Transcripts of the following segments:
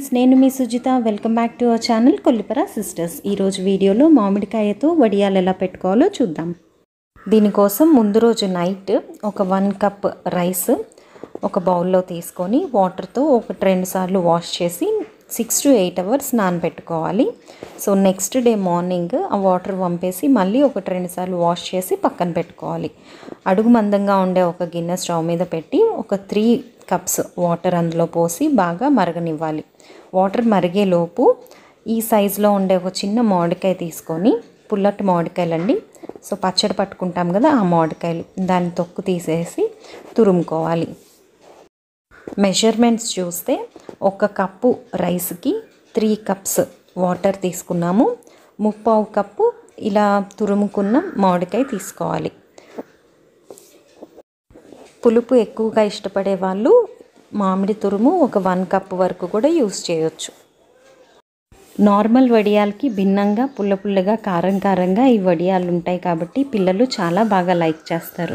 నేను మీ Sujitha welcome back to our channel Kollipara sisters ఈరోజు వీడియోలో మామిడికాయతో వడియాలు ఎలా పెట్టుకోవాలో చూద్దాం దీనికోసం ముందు రోజు నైట్ ఒక వన్ కప్ రైస్ ఒక బౌల్లో తీసుకొని వాటర్తో ఒక రెండు సార్లు వాష్ చేసి సిక్స్ టు ఎయిట్ అవర్స్ నానబెట్టుకోవాలి సో నెక్స్ట్ డే మార్నింగ్ ఆ వాటర్ పంపేసి మళ్ళీ ఒకటి రెండు సార్లు వాష్ చేసి పక్కన పెట్టుకోవాలి అడుగు మందంగా ఉండే ఒక గిన్నె స్టవ్ మీద పెట్టి ఒక త్రీ కప్స్ వాటర్ అందులో పోసి బాగా మరగనివ్వాలి వాటర్ మరిగేలోపు ఈ సైజులో ఉండే ఒక చిన్న మామిడికాయ తీసుకొని పుల్లటి మామిడికాయలండి సో పచ్చడి పట్టుకుంటాం కదా ఆ మామిడికాయలు దాన్ని తొక్కు తీసేసి తురుముకోవాలి మెజర్మెంట్స్ చూస్తే ఒక కప్పు రైస్కి త్రీ కప్స్ వాటర్ తీసుకున్నాము ముప్పావు కప్పు ఇలా తురుముకున్న మామిడికాయ తీసుకోవాలి పులుపు ఎక్కువగా ఇష్టపడే వాళ్ళు మామిడి తురుము ఒక వన్ కప్ వరకు కూడా యూస్ చేయొచ్చు నార్మల్ వడియాలకి భిన్నంగా పుల్ల పుల్లగా కారం కారంగా ఈ వడియాలు ఉంటాయి కాబట్టి పిల్లలు చాలా బాగా లైక్ చేస్తారు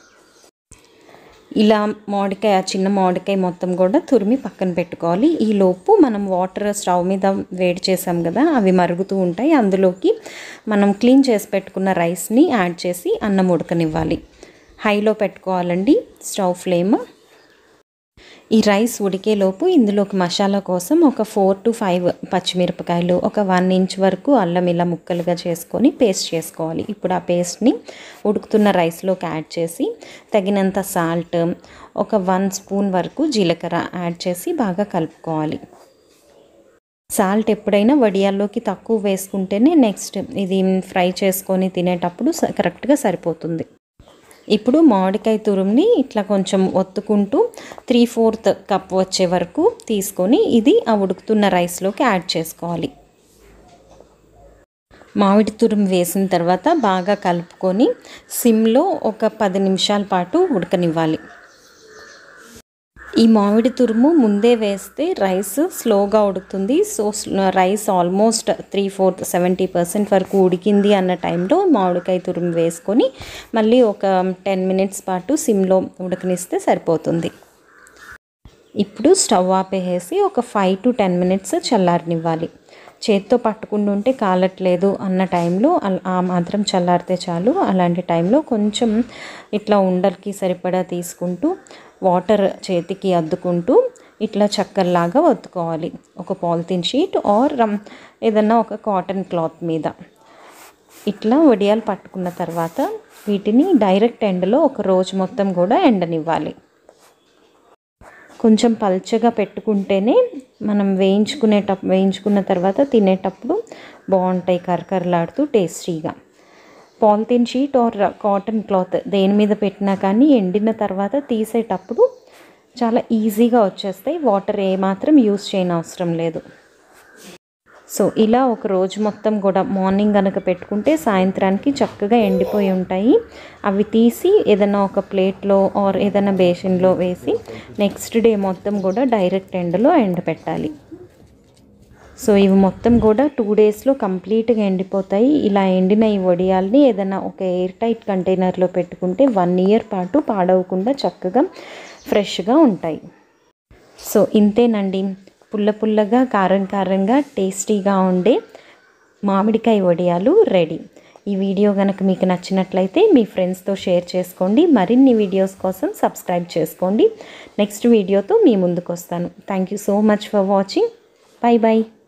ఇలా మామిడికాయ చిన్న మామిడికాయ మొత్తం కూడా తురిమి పక్కన పెట్టుకోవాలి ఈ లోపు మనం వాటర్ స్టవ్ మీద వేడి చేసాం కదా అవి మరుగుతూ ఉంటాయి అందులోకి మనం క్లీన్ చేసి పెట్టుకున్న రైస్ని యాడ్ చేసి అన్నం ఉడకనివ్వాలి హైలో పెట్టుకోవాలండి స్టవ్ ఫ్లేమ్ ఈ రైస్ ఉడికేలోపు ఇందులోకి మసాలా కోసం ఒక ఫోర్ టు ఫైవ్ పచ్చిమిరపకాయలు ఒక వన్ ఇంచ్ వరకు అల్లం ఇలా ముక్కలుగా చేసుకొని పేస్ట్ చేసుకోవాలి ఇప్పుడు ఆ పేస్ట్ని ఉడుకుతున్న రైస్లోకి యాడ్ చేసి తగినంత సాల్ట్ ఒక వన్ స్పూన్ వరకు జీలకర్ర యాడ్ చేసి బాగా కలుపుకోవాలి సాల్ట్ ఎప్పుడైనా వడియాల్లోకి తక్కువ వేసుకుంటేనే నెక్స్ట్ ఇది ఫ్రై చేసుకొని తినేటప్పుడు కరెక్ట్గా సరిపోతుంది ఇప్పుడు మామిడికాయ తురుముని ఇట్లా కొంచెం ఒత్తుకుంటూ త్రీ ఫోర్త్ కప్ వచ్చే వరకు తీసుకొని ఇది ఆ ఉడుకుతున్న రైస్లోకి యాడ్ చేసుకోవాలి మామిడి తురుము వేసిన తర్వాత బాగా కలుపుకొని సిమ్లో ఒక పది నిమిషాల పాటు ఉడకనివ్వాలి ఈ మామిడి తురుము ముందే వేస్తే రైస్ స్లోగా ఉడుకుతుంది so rice almost three fourth seventy percent వరకు ఉడికింది అన్న టైంలో మామిడికాయ తురుము వేసుకొని మళ్ళీ ఒక టెన్ మినిట్స్ పాటు సిమ్లో ఉడకనిస్తే సరిపోతుంది ఇప్పుడు స్టవ్ ఆపేసి ఒక ఫైవ్ టు టెన్ మినిట్స్ చల్లారనివ్వాలి చేత్తో పట్టుకుంటుంటే కాలట్లేదు అన్న టైంలో ఆ మాత్రం చల్లారితే చాలు అలాంటి టైంలో కొంచెం ఇట్లా ఉండలకి సరిపడా తీసుకుంటూ వాటర్ చేతికి అద్దుకుంటూ ఇట్లా చక్కర్లాగా వత్తుకోవాలి ఒక పాలిథిన్ షీట్ ఆర్ ఏదన్నా ఒక కాటన్ క్లాత్ మీద ఇట్లా వడియాలు పట్టుకున్న తర్వాత వీటిని డైరెక్ట్ ఎండలో ఒక రోజు మొత్తం కూడా ఎండనివ్వాలి కొంచెం పల్చగా పెట్టుకుంటేనే మనం వేయించుకునేటప్పుడు వేయించుకున్న తర్వాత తినేటప్పుడు బాగుంటాయి కరకరలాడుతూ టేస్టీగా polythene sheet or cotton cloth దేని మీద పెట్టినా కానీ ఎండిన తర్వాత తీసేటప్పుడు చాలా ఈజీగా వచ్చేస్తాయి వాటర్ ఏమాత్రం యూస్ చేయని అవసరం లేదు సో ఇలా ఒక రోజు మొత్తం కూడా మార్నింగ్ కనుక పెట్టుకుంటే సాయంత్రానికి చక్కగా ఎండిపోయి ఉంటాయి అవి తీసి ఏదైనా ఒక ప్లేట్లో ఆర్ ఏదైనా బేసిన్లో వేసి నెక్స్ట్ డే మొత్తం కూడా డైరెక్ట్ ఎండలో ఎండపెట్టాలి సో ఇవి మొత్తం కూడా టూ డేస్లో కంప్లీట్గా ఎండిపోతాయి ఇలా ఎండిన ఈ వడియాల్ని ఏదైనా ఒక ఎయిర్ టైట్ కంటైనర్లో పెట్టుకుంటే వన్ ఇయర్ పాటు పాడవకుండా చక్కగా ఫ్రెష్గా ఉంటాయి సో ఇంతేనండి పుల్ల పుల్లగా కారం కారంగా టేస్టీగా ఉండే మామిడికాయ వడియాలు రెడీ ఈ వీడియో కనుక మీకు నచ్చినట్లయితే మీ ఫ్రెండ్స్తో షేర్ చేసుకోండి మరిన్ని వీడియోస్ కోసం సబ్స్క్రైబ్ చేసుకోండి నెక్స్ట్ వీడియోతో మీ ముందుకు వస్తాను thank you so much for watching bye bye